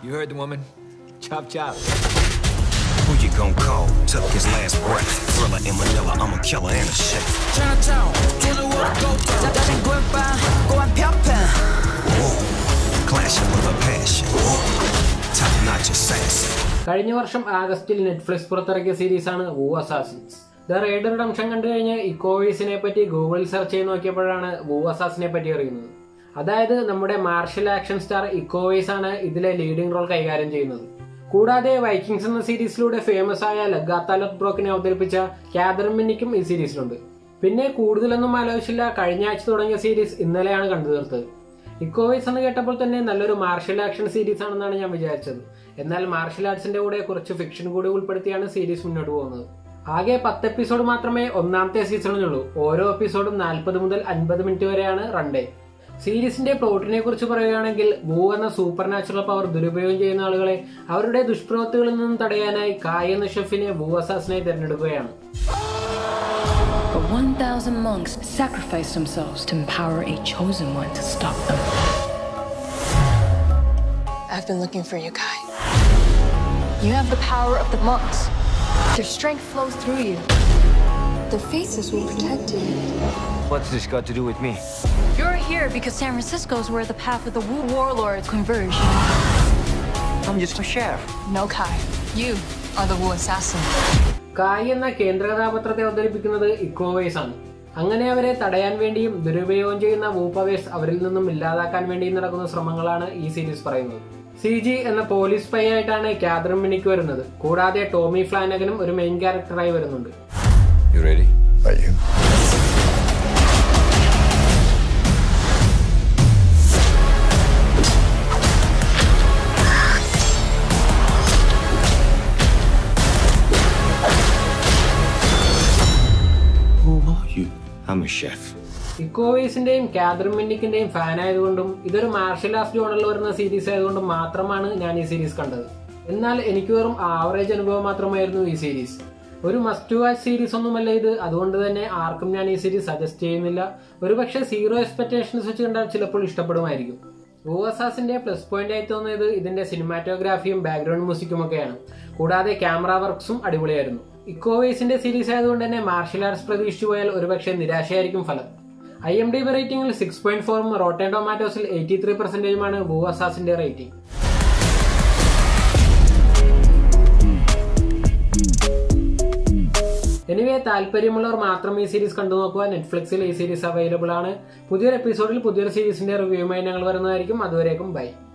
You heard the woman. Chop chop. Who you gon' call? Took his last breath. Thriller in Manila, I'm a killer and a chef. Chinatown, 21 go 짜증 굴빵 고한 편편 Clashing with a passion. Top notch assassin. കഴിഞ്ഞ വർഷം ആഗസ്റ്റിൽ Netflix പുറത്തിറക്കിയ സീരീസാണ് Wu Assassins the rider redemption കണ്ടു കഴിഞ്ഞ് ഇക്കോവേസിനെ പറ്റി ഗൂഗിളിൽ search ചെയ്ത് നോക്കിയപ്പോഴാണ് വൂ അസാസിനെ പറ്റി അറിയുന്നത് അതായത് നമ്മുടെ മാർഷൽ ആക്ഷൻ സ്റ്റാർ ഇക്കോവേസ് ആണ് ഇതിലെ ലീഡിംഗ് റോൾ കൈകാര്യം ചെയ്യുന്നത് കൂടാതെ വൈക്കിങ്സ് എന്ന സീരീസിലൂടെ ഫേമസ് ആയ ലഗാത്താലത് ബ്രോക്കിനെ അവതരിപ്പിച്ച കാതറിൻ മിന്നിക്കും ഈ സീരീസിലുണ്ട് പിന്നെ കൂടുതലൊന്നും ആലോചിച്ചില്ല കഴിഞ്ഞ ആഴ്ച തുടങ്ങിയ സീരീസ് ഇന്നലെയാണ് കണ്ടു തീർത്തത് ഇക്കോവേസ് എന്ന് കേട്ടപ്പോൾ തന്നെ നല്ലൊരു മാർഷൽ ആക്ഷൻ സീരീസ് ആണെന്നാണ് ഞാൻ വിചാരിച്ചത് എന്നാൽ മാർഷൽ ആർട്സിന്റെ കൂടെ കുറച്ച് ഫിക്ഷൻ കൂടി ഉൾപ്പെടുത്തിയാണ് സീരീസ് മുന്നോട്ട് പോകുന്നത് ആകെ പത്ത് എപ്പിസോഡ് മാത്രമേ ഒന്നാമത്തെ സീസണിനുള്ളൂ ഓരോ എപ്പിസോഡും നാൽപ്പത് മുതൽ അൻപത് മിനിറ്റ് വരെയാണ് റൺ ഡേ സീരീസിന്റെ പ്ലോട്ടിനെ കുറിച്ച് പറയുകയാണെങ്കിൽ വൂ എന്ന സൂപ്പർ നാച്ചുറൽ പവർ ദുരുപയോഗം ചെയ്യുന്ന ആളുകളെ അവരുടെ ദുഷ്പ്രവൃത്തികളിൽ നിന്നും തടയാനായി കായ് എന്ന ഷെഫിനെ വൂ അസാസിനെ തിരഞ്ഞെടുക്കുകയാണ് But 1,000 monks sacrificed themselves to empower a chosen one to stop them. I've been looking for you, Kai. You have the power of the monks. Their strength flows through you. Their faces will protect you. What's this got to do with me? You're here because San Francisco is where the path of the Wu warlords converge. I'm just a chef. No, Kai. You are the Wu assassin. കായ് എന്ന കേന്ദ്ര കഥാപാത്രത്തെ അവതരിപ്പിക്കുന്നത് ഇക്കോവേസ് ആണ് അങ്ങനെ അവരെ തടയാൻ വേണ്ടിയും ദുരുപയോഗം ചെയ്യുന്ന വൂപ്പവേസ് അവരിൽ നിന്നും ഇല്ലാതാക്കാൻ വേണ്ടിയും നടക്കുന്ന ശ്രമങ്ങളാണ് ഈ സീരീസ് പറയുന്നത് സി ജി എന്ന പോലീസ് സ്പൈ ആയിട്ടാണ് കാതറിൻ മിനിക്ക് വരുന്നത് കൂടാതെ ടോമി ഫ്ലാനഗനും ഒരു മെയിൻ ക്യാരക്ടറായി വരുന്നുണ്ട് You ready? Are you? Who are you? I'm a chef. ഇക്കോവേസിന്റെയും കാതറിൻ മിന്നിക്കിന്റെയും ഫാൻ ആയതുകൊണ്ടും ഇതൊരു മാർഷൽ ആർട്സ് ജോണറിൽ വരുന്ന സീരീസ് ആയതുകൊണ്ടും മാത്രമാണ് ഞാൻ ഈ സീരീസ് കണ്ടത് എന്നാൽ എനിക്ക് വെറും ആവറേജ് അനുഭവം മാത്രമായിരുന്നു ഈ സീരീസ് ഒരു മസ്റ്റ് വാച്ച് സീരീസ് ഒന്നുമല്ല ഇത് അതുകൊണ്ട് തന്നെ ആർക്കും ഞാൻ ഈ സീരീസ് സജസ്റ്റ് ചെയ്യുന്നില്ല ഒരു പക്ഷേ സീറോ എക്സ്പെക്ടേഷൻസ് വെച്ച് കണ്ടാൽ ചിലപ്പോൾ ഇഷ്ടപ്പെടുമായിരിക്കും ഓസാസിന്റെ പ്ലസ് പോയിന്റ് ആയി തോന്നിയത് ഇതിന്റെ സിനിമാറ്റോഗ്രാഫിയും ബാക്ക്ഗ്രൗണ്ട് മ്യൂസിക്കും ഒക്കെയാണ് കൂടാതെ ക്യാമറ വർക്ക്സും അടിപൊളിയായിരുന്നു ഇക്കോവേസിന്റെ സീരീസ് ആയതുകൊണ്ട് തന്നെ മാർഷൽ ആർട്സ് പ്രതീക്ഷിച്ചു പോയാൽ ഒരുപക്ഷെ നിരാശയായിരിക്കും ഫലം ഐ എം ഡി ബി റേറ്റിംഗിൽ സിക്സ് പോയിന്റ് ഫോറും റോട്ടൻ ടൊമാറ്റോസിൽ എയ്റ്റി ത്രീ പെർസെന്റേജുമാണ് വൂ അസാസിന്റെ റേറ്റിംഗ് എനിവേ താല്പര്യമുള്ളവർ മാത്രം ഈ സീരീസ് കണ്ടു നോക്കുക നെറ്റ്ഫ്ലിക്സിൽ ഈ സീരീസ് അവൈലബിൾ ആണ് പുതിയൊരു എപ്പിസോഡിൽ പുതിയൊരു സീരീസിന്റെ റിവ്യൂമായി ഞങ്ങൾ വരുന്നതായിരിക്കും അതുവരേക്കും ബൈ